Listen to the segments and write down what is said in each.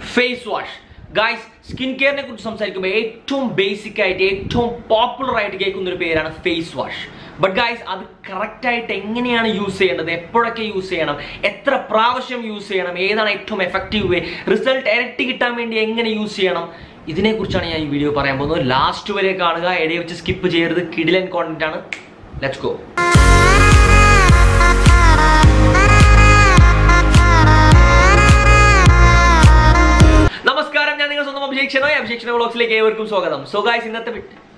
Face wash guys skin കെയറിനെ കുറിച്ച് സംസാരിക്കുമ്പോൾ ഏറ്റവും ബേസിക് ആയിട്ട് ഏറ്റവും പോപ്പുലർ ആയിട്ട് കേൾക്കുന്ന ഒരു പേരാണ് ഫേസ് വാഷ് ബട്ട് ഗായ്സ് അത് കറക്റ്റ് ആയിട്ട് എങ്ങനെയാണ് യൂസ് ചെയ്യേണ്ടത് എപ്പോഴൊക്കെ യൂസ് ചെയ്യണം എത്ര പ്രാവശ്യം യൂസ് ചെയ്യണം ഏതാണ് ഏറ്റവും എഫക്റ്റീവ് വേ റിസൾട്ട് ഇരട്ടി കിട്ടാൻ വേണ്ടി എങ്ങനെ യൂസ് ചെയ്യണം ഇതിനെക്കുറിച്ചാണ് ഞാൻ ഈ വീഡിയോ പറയാൻ പോകുന്നത് ലാസ്റ്റ് വരെ കാണുക ഇടയിൽ വെച്ച് സ്കിപ്പ് ചെയ്യരുത് കിഡിലൻ കോണ്ടന്റ് ആണ് ലെറ്റ്സ് ഗോ നമസ്കാരം ഞാൻ നിങ്ങൾ സ്വന്തം അഭിഷേക് ഷെനോയ് അഭിഷേക് ഷെനോ വ്ളോഗ്സിലേക്ക് ഏവർക്കും സ്വാഗതം സോ ഗായ്സ് ഇന്നത്തെ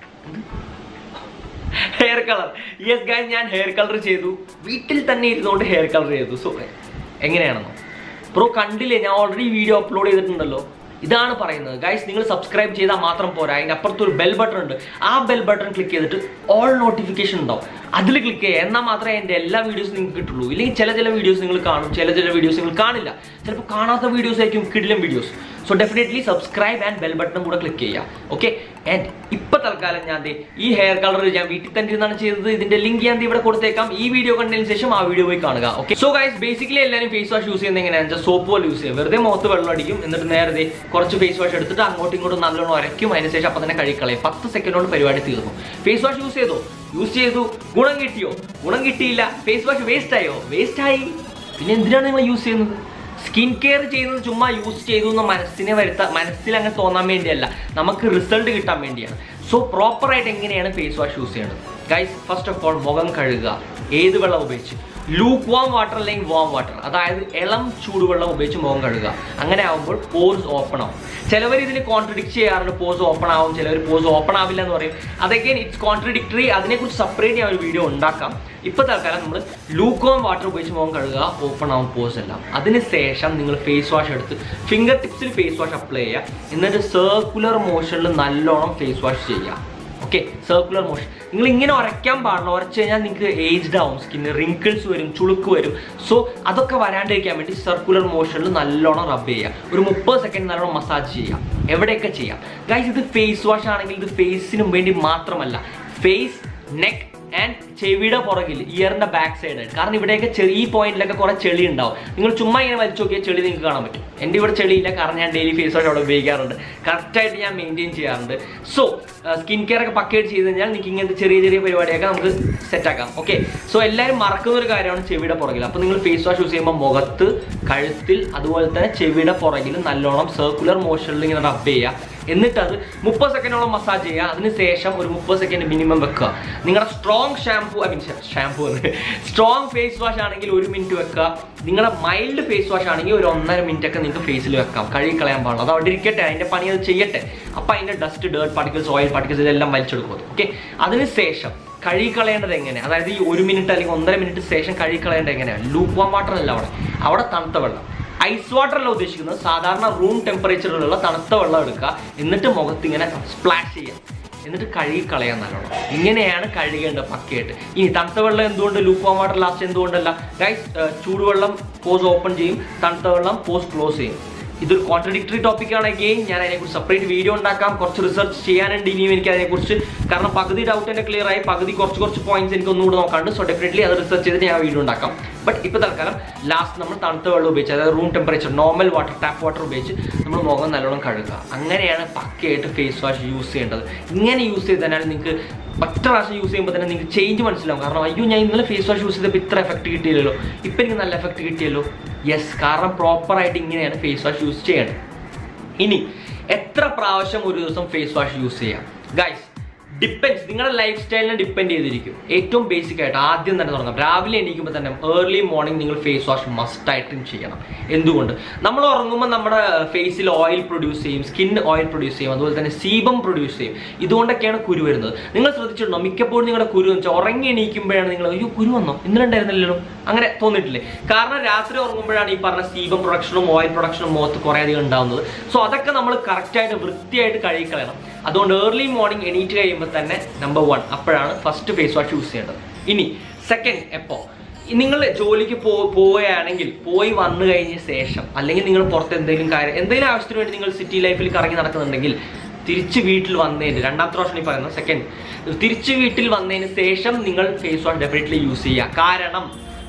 ഹെയർ കളർ യെസ് ഗായ്സ് ഞാൻ ഹെയർ കളർ ചെയ്തു വീട്ടിൽ തന്നെ ഇരുന്നുകൊണ്ട് ഹെയർ കളർ ചെയ്തു സോ എങ്ങനെയാണെന്നോ ബ്രോ കണ്ടില്ലേ ഞാൻ ഓൾറെഡി വീഡിയോ അപ്ലോഡ് ചെയ്തിട്ടുണ്ടല്ലോ ഇതാണ് പറയുന്നത് ഗൈസ് നിങ്ങൾ സബ്സ്ക്രൈബ് ചെയ്താൽ മാത്രം പോരാ അതിൻ്റെ അപ്പുറത്ത് ഒരു ബെൽ ബട്ടൺ ഉണ്ട് ആ ബെൽ ബട്ടൺ ക്ലിക്ക് ചെയ്തിട്ട് ഓൾ നോട്ടിഫിക്കേഷൻ ഉണ്ടാവും അതിൽ ക്ലിക്ക് ചെയ്യുക എന്നാൽ മാത്രമേ എൻ്റെ എല്ലാ വീഡിയോസും നിങ്ങൾക്ക് കിട്ടുള്ളൂ ഇല്ലെങ്കിൽ ചില ചില വീഡിയോസ് നിങ്ങൾ കാണും ചില ചില വീഡിയോസ് നിങ്ങൾ കാണില്ല ചിലപ്പോൾ കാണാത്ത വീഡിയോസ് ആയിരിക്കും കിടിലം videos so definitely subscribe and bell ബട്ടണും കൂടെ ക്ലിക്ക് ചെയ്യുക ഓക്കെ ആൻഡ് ഇപ്പൊ തൽക്കാലം ഞാൻ ദേ ഈ ഹെയർ കളർ ഞാൻ വീട്ടിൽ തന്നെ ഇരുന്നാണ് ചെയ്തത് ഇതിന്റെ ലിങ്ക് ഞാൻ ദേ ഇവിടെ കൊടുത്തേക്കാം ഈ വീഡിയോ കണ്ടതിന് ശേഷം ആ വീഡിയോ പോയി കാണുക ഓക്കെ സോ ഗൈസ് ബേസിക്കലി എല്ലാവരും ഫേസ് വാഷ് യൂസ് ചെയ്യുന്നത് എങ്ങനെയാണെന്ന് വെച്ചാൽ സോപ്പ് പോലെ യൂസ് ചെയ്യുക വെറുതെ മുഖത്ത് വെള്ളം അടിക്കും എന്നിട്ട് നേരത്തെ കുറച്ച് ഫേസ് വാഷ് എടുത്തിട്ട് അങ്ങോട്ടും ഇങ്ങോട്ടും നല്ലോണം ഉരയ്ക്കും അതിന് ശേഷം അപ്പം തന്നെ കഴുകളയും പത്ത് സെക്കൻഡ് കൊണ്ട് പരിപാടി തീർന്നു ഫേസ് വാഷ് യൂസ് ചെയ്തോ യൂസ് ചെയ്തു ഗുണം കിട്ടിയോ ഗുണം കിട്ടിയില്ല ഫേസ് വാഷ് വേസ്റ്റ് ആയോ വേസ്റ്റ് ആയി പിന്നെ എന്തിനാണ് നിങ്ങൾ യൂസ് ചെയ്യുന്നത് സ്കിൻ കെയർ ചെയ്യുന്നത് ചുമ്മാ യൂസ് ചെയ്തു എന്ന് മനസ്സിനെ വരുത്താൻ മനസ്സിൽ അങ്ങ് തോന്നാൻ വേണ്ടിയല്ല നമുക്ക് റിസൾട്ട് കിട്ടാൻ വേണ്ടിയാണ് സോ പ്രോപ്പറായിട്ട് എങ്ങനെയാണ് ഫേസ് വാഷ് യൂസ് ചെയ്യേണ്ടത് ഗൈസ് ഫസ്റ്റ് ഓഫ് ഓൾ മുഖം കഴുകുക ഏത് വെള്ളം ഉപയോഗിച്ച് ലൂക്ക് വാം വാട്ടർ അല്ലെങ്കിൽ വാം വാട്ടർ അതായത് ഇളം ചൂടുവെള്ളം ഉപയോഗിച്ച് മുഖം കഴുകുക അങ്ങനെ ആകുമ്പോൾ പോസ് ഓപ്പൺ ആവും ചിലവർ ഇതിന് കോൺട്രഡിക്ട് ചെയ്യാറുണ്ട് പോസ് ഓപ്പൺ ആവും ചിലവർ പോസ് ഓപ്പൺ ആവില്ല എന്ന് പറയും അതൊക്കെ ഇറ്റ്സ് കോൺട്രഡിക്ടറി അതിനെക്കുറിച്ച് സെപ്പറേറ്റ് ഞാൻ ഒരു വീഡിയോ ഉണ്ടാക്കാം ഇപ്പൊ തൽക്കാലം നമ്മൾ ലൂക്കോം വാട്ടർ ഉപയോഗിച്ച് മുഖം കഴുകുക ഓപ്പൺ ആവും പോസ് എല്ലാം അതിനുശേഷം നിങ്ങൾ ഫേസ് വാഷ് എടുത്ത് ഫിംഗർ ടിപ്സിൽ ഫേസ് വാഷ് അപ്ലൈ ചെയ്യുക എന്നിട്ട് സർക്കുലർ മോഷനിൽ നല്ലോണം ഫേസ് വാഷ് ചെയ്യുക ഓക്കെ സർക്കുലർ മോഷൻ നിങ്ങൾ ഇങ്ങനെ ഉരയ്ക്കാൻ പാടില്ല ഉരച്ച് കഴിഞ്ഞാൽ നിങ്ങൾക്ക് ഏജ്ഡ് ആവും സ്കിന്ന് റിങ്കിൾസ് വരും ചുളുക്ക് വരും സോ അതൊക്കെ വരാണ്ടിരിക്കാൻ വേണ്ടി സർക്കുലർ മോഷനിൽ നല്ലോണം റബ്ബ് ചെയ്യുക ഒരു മുപ്പത് സെക്കൻഡ് നല്ലോണം മസാജ് ചെയ്യാം എവിടെയൊക്കെ ചെയ്യാം ഗൈസ് ഇത് ഫേസ് വാഷ് ആണെങ്കിൽ ഇത് ഫേസിനും വേണ്ടി മാത്രമല്ല ഫേസ് നെക്ക് ആൻഡ് ചെവിയുടെ പുറകിൽ ഇയറിന്റെ ബാക്ക് സൈഡ് കാരണം ഇവിടെയൊക്കെ ചെറിയ ഈ പോയിന്റിലൊക്കെ കുറെ ചെളി ഉണ്ടാവും നിങ്ങൾ ചുമ്മാ ഇങ്ങനെ വലിച്ചു നോക്കിയാൽ ചെളി നിങ്ങൾക്ക് കാണാൻ പറ്റും എൻ്റെ ഇവിടെ ചെളിയില്ല കാരണം ഞാൻ ഡെയിലി ഫേസ് വാഷ് അവിടെ ഉപയോഗിക്കാറുണ്ട് കറക്റ്റായിട്ട് ഞാൻ മെയിൻറ്റെയിൻ ചെയ്യാറുണ്ട് സോ സ്കിൻ കെയർ ഒക്കെ പക്കേറ്റ് ചെയ്ത് കഴിഞ്ഞാൽ നിങ്ങൾക്ക് ഇങ്ങനത്തെ ചെറിയ ചെറിയ പരിപാടിയൊക്കെ നമുക്ക് സെറ്റാക്കാം ഓക്കെ സോ എല്ലാവരും മറക്കുന്ന ഒരു കാര്യമാണ് ചെവിയുടെ പുറകിൽ അപ്പോൾ നിങ്ങൾ ഫേസ് വാഷ് യൂസ് ചെയ്യുമ്പോൾ മുഖത്ത് കഴുത്തിൽ അതുപോലെ തന്നെ ചെവിയുടെ പുറകിൽ നല്ലോണം സർക്കുലർ മോഷനിൽ ഇങ്ങനെ റബ്ബ് ചെയ്യുക എന്നിട്ട് അത് മുപ്പത് സെക്കൻഡോളം മസാജ് ചെയ്യുക അതിനുശേഷം ഒരു മുപ്പത് സെക്കൻഡ് മിനിമം വെക്കുക നിങ്ങളുടെ strong shampoo I mean shampoo strong face wash ആണെങ്കിൽ ഒരു മിനിറ്റ് വെക്കുക നിങ്ങളുടെ മൈൽഡ് ഫേസ് വാഷ് ആണെങ്കിൽ ഒരു ഒന്നര മിനിറ്റ് ഒക്കെ നിങ്ങൾക്ക് ഫേസിൽ വെക്കാം കഴുകി കളയാൻ പാടില്ല അത് അവിടെ ഇരിക്കട്ടെ അതിൻ്റെ പണി അത് ചെയ്യട്ടെ അപ്പോൾ അതിൻ്റെ dust dirt particles oil particles ഇതെല്ലാം വലിച്ചെടുക്കും ഓക്കെ അതിനുശേഷം കഴുകി കളയേണ്ടത് എങ്ങനെ അതായത് ഈ ഒരു മിനിറ്റ് അല്ലെങ്കിൽ ഒന്നര മിനിറ്റ് ശേഷം കഴുകി കളയേണ്ടത് എങ്ങനെയാണ് ലൂപ്പ് വാം വാട്ടർ അല്ല അവിടെ അവിടെ തണുത്ത വെള്ളം ഐസ് വാട്ടർ അല്ല ഉദ്ദേശിക്കുന്നത് സാധാരണ റൂം ടെമ്പറേച്ചറിലുള്ള തണുത്ത വെള്ളം എടുക്കുക എന്നിട്ട് മുഖത്ത് ഇങ്ങനെ സ്പ്ലാഷ് ചെയ്യുക എന്നിട്ട് കഴുകി കളയാൻ നല്ലോണം ഇങ്ങനെയാണ് കഴുകേണ്ടത് പക്കയായിട്ട് ഇനി തണുത്ത വെള്ളം എന്തുകൊണ്ട് ലൂപ്പ് വാം വാട്ടർ ലാസ്റ്റ് എന്തുകൊണ്ടല്ല ഗൈസ് ചൂടുവെള്ളം പോസ് ഓപ്പൺ ചെയ്യും തണുത്ത വെള്ളം പോസ് ക്ലോസ് ചെയ്യും ഇതൊരു കോൺട്രഡിക്ടറി ടോപ്പിക്കാണ് അഗെയിൻ ഞാൻ അതിനെക്കുറിച്ച് സെപ്പറേറ്റ് വീഡിയോ ഉണ്ടാക്കാം കുറച്ച് റിസർച്ച് ചെയ്യാനുണ്ട് ഇനിയും എനിക്ക് അതിനെക്കുറിച്ച് കാരണം പകുതി ഡൗട്ട് എൻ്റെ ക്ലിയർ ആയി പകുതി കുറച്ച് കുറച്ച് പോയിന്റ്സ് എനിക്ക് ഒന്നുകൂടെ നോക്കാണ്ട് സോ ഡെഫിനറ്റ്ലി അത് റിസർച്ച് ചെയ്തിട്ട് ഞാൻ വീഡിയോ ഉണ്ടാക്കാം ബട്ട് ഇപ്പോൾ തൽക്കാലം ലാസ്റ്റ് നമ്മൾ തണുത്ത വെള്ളം ഉപയോഗിച്ച് അതായത് room temperature normal water tap water ഉപയോഗിച്ച് നമ്മൾ മുഖം നല്ലോണം കഴുകുക അങ്ങനെയാണ് പക്കയായിട്ട് ഫേസ് വാഷ് യൂസ് ചെയ്യേണ്ടത് ഇങ്ങനെ യൂസ് ചെയ്താൽ നിങ്ങൾക്ക് ഒറ്റ പ്രാവശ്യം യൂസ് ചെയ്യുമ്പോൾ തന്നെ നിങ്ങൾക്ക് ചേഞ്ച് മനസ്സിലാവും കാരണം അയ്യോ ഞാൻ ഇന്നലെ ഫേസ് വാഷ് യൂസ് ചെയ്തപ്പോൾ ഇത്ര എഫക്റ്റ് കിട്ടിയില്ലല്ലോ ഇപ്പം എനിക്ക് നല്ല എഫക്റ്റ് കിട്ടിയല്ലോ യെസ് കാരണം പ്രോപ്പറായിട്ട് ഇങ്ങനെയാണ് ഫേസ് വാഷ് യൂസ് ചെയ്യേണ്ടത് ഇനി എത്ര പ്രാവശ്യം ഒരു ദിവസം ഫേസ് വാഷ് യൂസ് ചെയ്യാം ഗൈസ് ഡിപ്പെൻസ് നിങ്ങളുടെ ലൈഫ് സ്റ്റൈലിനെ ഡിപ്പെൻഡ് ചെയ്തിരിക്കും ഏറ്റവും ബേസിക് ആയിട്ട് ആദ്യം തന്നെ തുടങ്ങാം രാവിലെ എണീക്കുമ്പോൾ തന്നെ ഏർലി മോർണിംഗ് നിങ്ങൾ ഫേസ് വാഷ് മസ്റ്റ് ആയിട്ടും ചെയ്യണം എന്തുകൊണ്ട് നമ്മൾ ഉറങ്ങുമ്പോൾ നമ്മുടെ ഫേസിൽ ഓയിൽ പ്രൊഡ്യൂസ് ചെയ്യും സ്കിൻ ഓയിൽ പ്രൊഡ്യൂസ് ചെയ്യും അതുപോലെ തന്നെ സീബം പ്രൊഡ്യൂസ് ചെയ്യും ഇതുകൊണ്ടൊക്കെയാണ് കുരു വരുന്നത് നിങ്ങൾ ശ്രദ്ധിച്ചിട്ടുണ്ടോ മിക്കപ്പോഴും നിങ്ങളുടെ കുരു എന്ന് വെച്ചാൽ ഉറങ്ങി എണീക്കുമ്പോഴാണ് നിങ്ങൾ അയ്യോ കുരു വന്നോ ഇന്നലെ ഉണ്ടായിരുന്നില്ലല്ലോ അങ്ങനെ തോന്നിയിട്ടില്ലേ കാരണം രാത്രി ഉറങ്ങുമ്പോഴാണ് ഈ പറഞ്ഞ സീബം പ്രൊഡക്ഷനും ഓയിൽ പ്രൊഡക്ഷനും മുഖത്ത് കുറേ അധികം ഉണ്ടാവുന്നത് സോ അതൊക്കെ നമ്മൾ കറക്റ്റായിട്ട് വൃത്തിയായിട്ട് കഴുകിക്കളയണം അതുകൊണ്ട് ഏർലി മോർണിംഗ് എണീറ്റ് കഴിയുമ്പോൾ തന്നെ നമ്പർ വൺ അപ്പോഴാണ് ഫസ്റ്റ് ഫേസ് വാഷ് യൂസ് ചെയ്യേണ്ടത് ഇനി സെക്കൻഡ് എപ്പോ നിങ്ങൾ ജോലിക്ക് പോ പോവുകയാണെങ്കിൽ പോയി വന്നു കഴിഞ്ഞ ശേഷം അല്ലെങ്കിൽ നിങ്ങൾ പുറത്ത് എന്തെങ്കിലും കാര്യം എന്തെങ്കിലും ആവശ്യത്തിന് വേണ്ടി നിങ്ങൾ സിറ്റി ലൈഫിൽ കറങ്ങി നടക്കുന്നുണ്ടെങ്കിൽ തിരിച്ച് വീട്ടിൽ വന്നതിന് രണ്ടാമത്തെ പ്രാവശ്യം ഈ പറയുന്നത് സെക്കൻഡ് തിരിച്ച് വീട്ടിൽ വന്നതിന് ശേഷം നിങ്ങൾ ഫേസ് വാഷ് ഡെഫിനറ്റ്ലി യൂസ് ചെയ്യുക കാരണം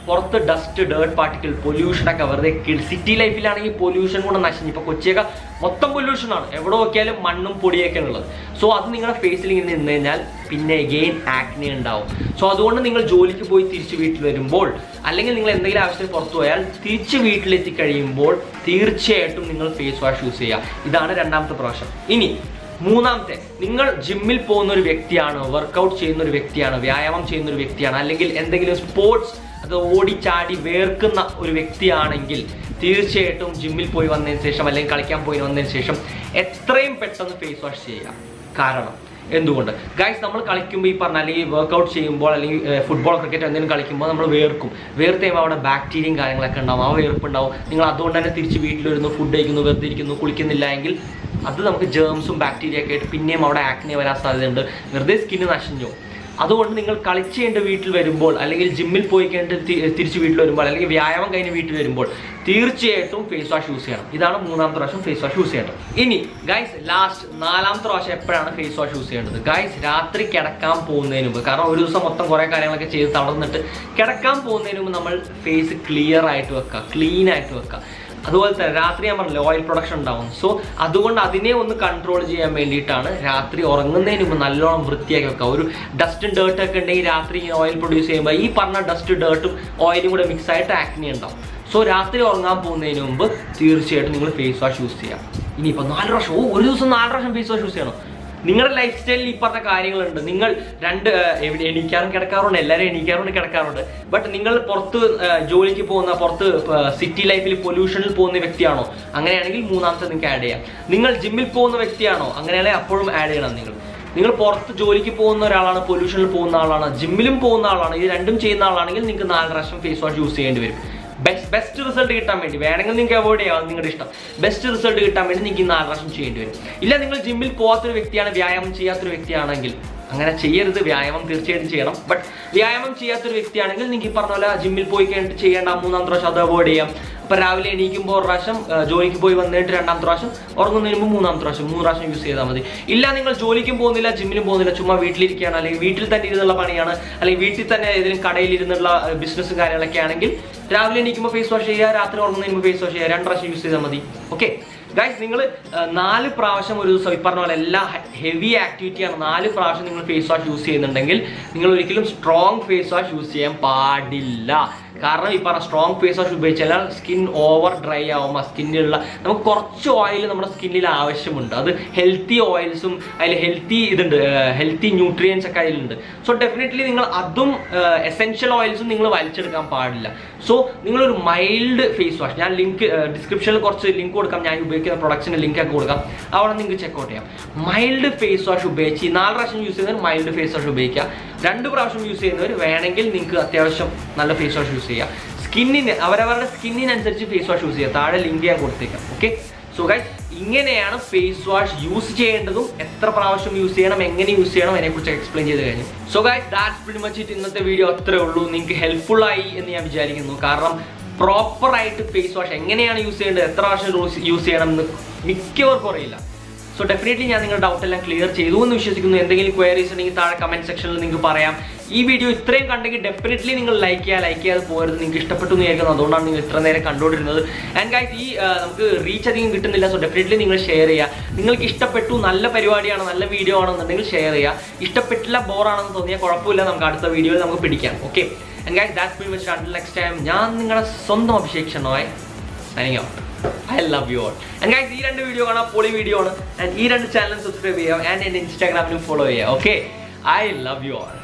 പുറത്ത് ഡസ്റ്റ് ഡേർട്ട് പാർട്ടിക്കിൾ പൊല്യൂഷൻ ഒക്കെ വെറുതെ സിറ്റി ലൈഫിലാണെങ്കിൽ പൊല്യൂഷൻ കൊണ്ട് നശിഞ്ഞു ഇപ്പൊ കൊച്ചിയൊക്കെ മൊത്തം പൊല്യൂഷനാണ് എവിടെ നോക്കിയാലും മണ്ണും പൊടിയൊക്കെ ഉള്ളത് സോ അത് നിങ്ങളുടെ ഫേസിൽ ഇങ്ങനെ നിന്ന് കഴിഞ്ഞാൽ പിന്നെ എഗെയിൻ ആക്നെ ഉണ്ടാവും സോ അതുകൊണ്ട് നിങ്ങൾ ജോലിക്ക് പോയി തിരിച്ച് വീട്ടിൽ വരുമ്പോൾ അല്ലെങ്കിൽ നിങ്ങൾ എന്തെങ്കിലും ആവശ്യത്തിന് പുറത്തു പോയാൽ തിരിച്ച് വീട്ടിലെത്തി കഴിയുമ്പോൾ തീർച്ചയായിട്ടും നിങ്ങൾ ഫേസ് വാഷ് യൂസ് ചെയ്യുക ഇതാണ് രണ്ടാമത്തെ പ്രാവശ്യം ഇനി മൂന്നാമത്തെ നിങ്ങൾ ജിമ്മിൽ പോകുന്ന ഒരു വ്യക്തിയാണ് വർക്കൗട്ട് ചെയ്യുന്ന ഒരു വ്യക്തിയാണ് വ്യായാമം ചെയ്യുന്ന ഒരു വ്യക്തിയാണ് അല്ലെങ്കിൽ എന്തെങ്കിലും സ്പോർട്സ് അത് ഓടിച്ചാടി വേർക്കുന്ന ഒരു വ്യക്തിയാണെങ്കിൽ തീർച്ചയായിട്ടും ജിമ്മിൽ പോയി വന്നതിന് ശേഷം അല്ലെങ്കിൽ കളിക്കാൻ പോയി വന്നതിന് ശേഷം എത്രയും പെട്ടെന്ന് ഫേസ് വാഷ് ചെയ്യുക കാരണം എന്തുകൊണ്ട് ഗൈസ് നമ്മൾ കളിക്കുമ്പോൾ ഈ പറഞ്ഞ അല്ലെങ്കിൽ വർക്കൗട്ട് ചെയ്യുമ്പോൾ അല്ലെങ്കിൽ ഫുട്ബോൾ ക്രിക്കറ്റ് എന്തെങ്കിലും കളിക്കുമ്പോൾ നമ്മൾ വേർക്കും വേർത്ത് കഴിയുമ്പോൾ അവിടെ ബാക്ടീരിയയും കാര്യങ്ങളൊക്കെ ഉണ്ടാവും ആ വേർപ്പ് ഉണ്ടാവും നിങ്ങൾ അതുകൊണ്ട് തന്നെ തിരിച്ച് വീട്ടിൽ വരുന്നു ഫുഡ് കഴിക്കുന്നു വെറുതെ ഇരിക്കുന്നു കുളിക്കുന്നില്ല എങ്കിൽ അത് നമുക്ക് ജേംസും ബാക്ടീരിയ ഒക്കെ ആയിട്ട് പിന്നെയും അവിടെ ആക്നെ വരാൻ സാധ്യതയുണ്ട് വെറുതെ സ്കിന്ന് നശിഞ്ഞു പോകും. അതുകൊണ്ട് നിങ്ങൾ കളിച്ച് കഴിഞ്ഞ് വീട്ടിൽ വരുമ്പോൾ അല്ലെങ്കിൽ ജിമ്മിൽ പോയി കഴിഞ്ഞിട്ട് തി- തിരിച്ച് വീട്ടിൽ വരുമ്പോൾ അല്ലെങ്കിൽ വ്യായാമം കഴിഞ്ഞ് വീട്ടിൽ വരുമ്പോൾ തീർച്ചയായിട്ടും ഫേസ് വാഷ് യൂസ് ചെയ്യണം ഇതാണ് മൂന്നാമത്തെ പ്രാവശ്യം ഫേസ് വാഷ് യൂസ് ചെയ്യേണ്ടത് ഇനി ഗൈസ് ലാസ്റ്റ് നാലാമത്തെ പ്രാവശ്യം എപ്പോഴാണ് ഫേസ് വാഷ് യൂസ് ചെയ്യേണ്ടത് ഗൈസ് രാത്രി കിടക്കാൻ പോകുന്നതിന് മുമ്പ് കാരണം ഒരു ദിവസം മൊത്തം കുറേ കാര്യങ്ങളൊക്കെ ചെയ്ത് തളർന്നിട്ട് കിടക്കാൻ പോകുന്നതിന് മുമ്പ് നമ്മൾ ഫേസ് ക്ലിയർ ആയിട്ട് വെക്കുക ക്ലീൻ ആയിട്ട് വെക്കുക അതുപോലെ തന്നെ രാത്രി ഞാൻ പറഞ്ഞില്ലേ ഓയിൽ പ്രൊഡക്ഷൻ ഉണ്ടാവും സോ അതുകൊണ്ട് അതിനെ ഒന്ന് കൺട്രോൾ ചെയ്യാൻ വേണ്ടിയിട്ടാണ് രാത്രി ഉറങ്ങുന്നതിന് മുമ്പ് നല്ലോണം വൃത്തിയാക്കി വെക്കുക ഒരു ഡസ്റ്റും ഡേർട്ടും ഒക്കെ ഉണ്ടെങ്കിൽ രാത്രി ഇങ്ങനെ ഓയിൽ പ്രൊഡ്യൂസ് ചെയ്യുമ്പോൾ ഈ പറഞ്ഞ ഡസ്റ്റ് ഡേർട്ടും ഓയിലും കൂടെ മിക്സ് ആയിട്ട് ആക്നി ഉണ്ടാവും സോ രാത്രി ഉറങ്ങാൻ പോകുന്നതിന് മുമ്പ് തീർച്ചയായിട്ടും നിങ്ങൾ ഫേസ് വാഷ് യൂസ് ചെയ്യാം ഇനിയിപ്പോൾ നാല് പ്രാവശ്യം ഓ ഒരു ദിവസം നാല് പ്രാവശ്യം ഫേസ് വാഷ് യൂസ് ചെയ്യണം നിങ്ങളുടെ ലൈഫ് സ്റ്റൈലിൽ ഈ പറഞ്ഞ കാര്യങ്ങളുണ്ട് നിങ്ങൾ രണ്ട് ആ, എവിടെ എണീക്കാറും കിടക്കാറുണ്ട് എല്ലാവരും എണീക്കാറുണ്ട് കിടക്കാറുണ്ട് ബട്ട് നിങ്ങൾ പുറത്ത് ആ, ജോലിക്ക് പോകുന്ന പുറത്ത് സിറ്റി ലൈഫിൽ പൊല്യൂഷനിൽ പോകുന്ന വ്യക്തിയാണോ അങ്ങനെയാണെങ്കിൽ മൂന്നാമത്തെ നിങ്ങൾക്ക് ആഡ് ചെയ്യാം നിങ്ങൾ ജിമ്മിൽ പോകുന്ന വ്യക്തിയാണോ അങ്ങനെയാണെങ്കിൽ അപ്പോഴും ആഡ് ചെയ്യണം നിങ്ങൾ നിങ്ങൾ പുറത്ത് ജോലിക്ക് പോകുന്ന ഒരാളാണ് പൊല്യൂഷനിൽ പോകുന്ന ആളാണ് ജിമ്മിലും പോകുന്ന ആളാണ് ഇത് രണ്ടും ചെയ്യുന്ന ആളാണെങ്കിൽ നിങ്ങൾക്ക് നാല് പ്രാവശ്യം ഫേസ് വാഷ് യൂസ് ചെയ്യേണ്ടി വരും ബെസ്റ്റ് ബെസ്റ്റ് റിസൾട്ട് കിട്ടാൻ വേണ്ടി വേണമെങ്കിൽ നിങ്ങൾക്ക് അവോയ്ഡ് ചെയ്യാം അത് നിങ്ങളുടെ ഇഷ്ടം ബെസ്റ്റ് റിസൾട്ട് കിട്ടാൻ വേണ്ടി നിങ്ങൾക്ക് ഈ നാല് പ്രാവശ്യം ചെയ്യേണ്ടി വരും ഇല്ല നിങ്ങൾ ജിമ്മിൽ പോകാത്തൊരു വ്യക്തിയാണ് വ്യായാമം ചെയ്യാത്തൊരു വ്യക്തിയാണെങ്കിൽ അങ്ങനെ ചെയ്യരുത് വ്യായാമം തീർച്ചയായിട്ടും ചെയ്യണം ബട്ട് വ്യായാമം ചെയ്യാത്തൊരു വ്യക്തിയാണെങ്കിൽ നിങ്ങൾക്ക് ഈ പറഞ്ഞ പോലെ ജിമ്മിൽ പോയി കഴിഞ്ഞിട്ട് ചെയ്യേണ്ട മൂന്നാം പ്രാവശ്യം അത് അവോയ്ഡ് ചെയ്യാം അപ്പൊ രാവിലെ എണീക്കുമ്പോൾ ഒരു പ്രാവശ്യം ആ, ജോലിക്ക് പോയി വന്നിട്ട് രണ്ടാമത്തെ പ്രാവശ്യം ഉറങ്ങുന്നതിന് മുമ്പ് മൂന്നാമത്തെ പ്രാവശ്യം മൂന്ന് പ്രാവശ്യം യൂസ് ചെയ്താൽ മതി ഇല്ല നിങ്ങൾ ജോലിക്കും പോകുന്നില്ല ജിമ്മിലും പോകുന്നില്ല ചുമ്മാ വീട്ടിലിരിക്കുകയാണ് അല്ലെങ്കിൽ വീട്ടിൽ തന്നെ ഇരുന്നുള്ള പണിയാണ് അല്ലെങ്കിൽ വീട്ടിൽ തന്നെ ഏതെങ്കിലും കടയിൽ ഇരുന്നുള്ള ബിസിനസ് കാര്യങ്ങളൊക്കെ ആണെങ്കിൽ രാവിലെ എണീക്കുമ്പോൾ ഫേസ് വാഷ് ചെയ്യുക രാത്രി ഉറങ്ങുന്നതിന് മുമ്പ് ഫേസ് വാഷ് ചെയ്യുക രണ്ട് പ്രാവശ്യം യൂസ് ചെയ്താൽ മതി ഓക്കെ ഗൈസ് നിങ്ങൾ നാല് പ്രാവശ്യം ഒരു ദിവസം ഈ പറഞ്ഞ പോലെ എല്ലാ ഹെവി ആക്ടിവിറ്റിയാണ് നാല് പ്രാവശ്യം നിങ്ങൾ ഫേസ് വാഷ് യൂസ് ചെയ്യുന്നുണ്ടെങ്കിൽ നിങ്ങൾ ഒരിക്കലും സ്ട്രോങ് ഫേസ് വാഷ് യൂസ് ചെയ്യാൻ പാടില്ല കാരണം ഈ പറഞ്ഞ സ്ട്രോങ് ഫേസ് വാഷ് ഉപയോഗിച്ചാൽ സ്കിൻ ഓവർ ഡ്രൈ ആവും ആ സ്കിന്നിലുള്ള നമുക്ക് കുറച്ച് ഓയിൽ നമ്മുടെ സ്കിന്നിൽ ആവശ്യമുണ്ട് അത് ഹെൽത്തി ഓയിൽസും അതിൽ ഹെൽത്തി ഇതുണ്ട് ഹെൽത്തി ന്യൂട്രിയൻസ് ഒക്കെ അതിലുണ്ട് സോ ഡെഫിനറ്റ്ലി നിങ്ങൾ അതും എസെൻഷ്യൽ ഓയിൽസും നിങ്ങൾ വലിച്ചെടുക്കാൻ പാടില്ല സോ നിങ്ങളൊരു മൈൽഡ് ഫേസ് വാഷ് ഞാൻ ലിങ്ക് ഡിസ്ക്രിപ്ഷനിൽ കുറച്ച് ലിങ്ക് കൊടുക്കാം ഞാൻ ഉപയോഗിക്കുന്ന പ്രൊഡക്റ്റിന് ലിങ്ക് ഒക്കെ കൊടുക്കാം അവിടെ നിങ്ങൾക്ക് ചെക്കൗട്ട് ചെയ്യാം മൈൽഡ് ഫേസ് വാഷ് ഉപയോഗിച്ച് ഈ നാല് പ്രാവശ്യം യൂസ് ചെയ്യുന്നവർ മൈൽഡ് ഫേസ് വാഷ് ഉപയോഗിക്കുക രണ്ട് പ്രാവശ്യം യൂസ് ചെയ്യുന്നവർ വേണമെങ്കിൽ നിങ്ങൾക്ക് അത്യാവശ്യം നല്ല ഫേസ് വാഷ് യൂസ് ചെയ്യുക സ്കിന്നിന് അവരവരുടെ സ്കിന്നിനനുസരിച്ച് ഫേസ് വാഷ് യൂസ് ചെയ്യുക താഴെ ലിങ്ക് ഞാൻ കൊടുത്തേക്കാം ഓക്കെ സോ ഗൈസ് ഇങ്ങനെയാണ് ഫേസ് വാഷ് യൂസ് ചെയ്യേണ്ടതും എത്ര പ്രാവശ്യം യൂസ് ചെയ്യണം എങ്ങനെ യൂസ് ചെയ്യണം അതിനെക്കുറിച്ച് എക്സ്പ്ലെയിൻ ചെയ്ത് കഴിഞ്ഞു so guys that's pretty much it ഇന്നത്തെ വീഡിയോ അത്രേ ഉള്ളൂ നിങ്ങൾക്ക് ഹെൽപ്ഫുൾ ആയി എന്ന് ഞാൻ വിചാരിക്കുന്നു കാരണം പ്രോപ്പർ ആയിട്ട് ഫേസ് വാഷ് എങ്ങനെയാണ് യൂസ് ചെയ്യേണ്ടത് എത്ര പ്രാവശ്യം യൂസ് ചെയ്യണം എന്ന് മിക്കവർക്കും അറിയില്ല സോ ഡെഫിനറ്റ്ലി ഞാൻ നിങ്ങളുടെ ഡൗട്ട് എല്ലാം ക്ലിയർ ചെയ്തു എന്ന് വിശ്വസിക്കുന്നു എന്തെങ്കിലും ക്വയറീസ് ഉണ്ടെങ്കിൽ താഴെ കമന്റ് സെക്ഷനിൽ നിങ്ങൾക്ക് പറയാം ഈ വീഡിയോ ഇത്രയും കണ്ടെങ്കിൽ ഡെഫിനറ്റ്ലി നിങ്ങൾ ലൈക്ക് ചെയ്യുക ലൈക്ക് ചെയ്യാതെ പോകരുത് നിങ്ങൾക്ക് ഇഷ്ടപ്പെട്ടു എന്ന് വിചാരിക്കുന്നു അതുകൊണ്ടാണ് നിങ്ങൾ ഇത്ര നേരം കണ്ടുകൊണ്ടിരുന്നത് ആൻഡ് ഗൈസ് ഈ ആ, നമുക്ക് റീച്ച് അധികം കിട്ടുന്നില്ല സോ ഡെഫിനറ്റ്ലി നിങ്ങൾ ഷെയർ ചെയ്യുക നിങ്ങൾക്ക് ഇഷ്ടപ്പെട്ടു നല്ല പരിപാടിയാണ് നല്ല വീഡിയോ ആണെന്നുണ്ടെങ്കിൽ ഷെയർ ചെയ്യുക ഇഷ്ടപ്പെട്ടില്ല ബോറാണെന്ന് തോന്നിയാൽ കുഴപ്പമില്ല നമുക്ക് അടുത്ത വീഡിയോയിൽ നമുക്ക് പിടിക്കാം okay and guys that's very much until next time ഞാൻ നിങ്ങളുടെ സ്വന്തം Abhishek Shenoy signing out I love you all and guys ഈ രണ്ട് വീഡിയോ കാണാം പൊളി വീഡിയോ ആണ് ആൻഡ് ഈ രണ്ട് ചാനൽ സബ്സ്ക്രൈബ് ചെയ്യാം ആൻഡ് എൻ്റെ ഇൻസ്റ്റാഗ്രാമിലും ഫോളോ ചെയ്യാം okay I love you all